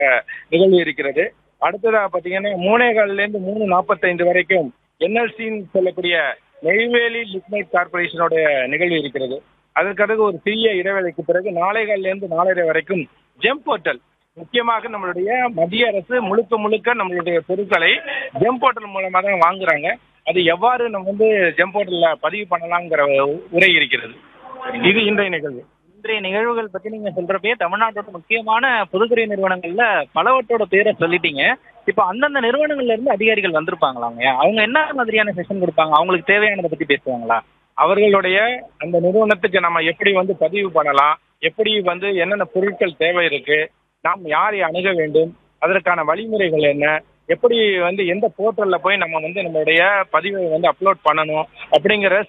நிகழ்வு இருக்கிறது அடுத்ததா பாத்தீங்கன்னா மூணே கால்ல இருந்து மூணு நாற்பத்தைந்து வரைக்கும் என்எல்சின்னு சொல்லக்கூடிய நெய்வேலி லிக்னைட் கார்பரேஷனோட நிகழ்வு இருக்கிறது அதற்கடுத்து ஒரு சிறிய இடைவேளைக்கு பிறகு நாளை காலில இருந்து நாலரை வரைக்கும் ஜெம் போர்ட்டல் முக்கியமாக நம்மளுடைய மத்திய அரசு முழுக்க முழுக்க நம்மளுடைய பொருட்களை ஜெம் போர்ட்டல் மூலமா தான் வாங்குறாங்க அது எவ்வாறு நம்ம வந்து ஜெம் போர்ட்டல்ல பதிவு பண்ணலாங்கிற உரை இருக்கிறது இது இன்றைய நிகழ்வு இன்றைய நிகழ்வுகள் பத்தி நீங்க சொல்றப்பயே தமிழ்நாட்டோட முக்கியமான பொதுத்துறை நிறுவனங்கள்ல பலவற்றோட பேரை சொல்லிட்டீங்க இப்போ அந்தந்த நிறுவனங்கள்ல இருந்து அதிகாரிகள் வந்திருப்பாங்களாங்க அவங்க என்ன மாதிரியான செஷன் கொடுப்பாங்க அவங்களுக்கு தேவையானதை பத்தி பேசுவாங்களா அவர்களுடைய அந்த நிறுவனத்துக்கு நம்ம எப்படி வந்து பதிவு பண்ணலாம் எப்படி வந்து என்னென்ன பொருட்கள் தேவை இருக்கு நாம் யாரை அணுக வேண்டும் அதற்கான வழிமுறைகள் என்ன எப்படி வந்து எந்த போர்ட்டல்ல போய் நம்ம வந்து நம்மளுடைய பதிவை வந்து அப்லோட் பண்ணணும் அப்படிங்கிற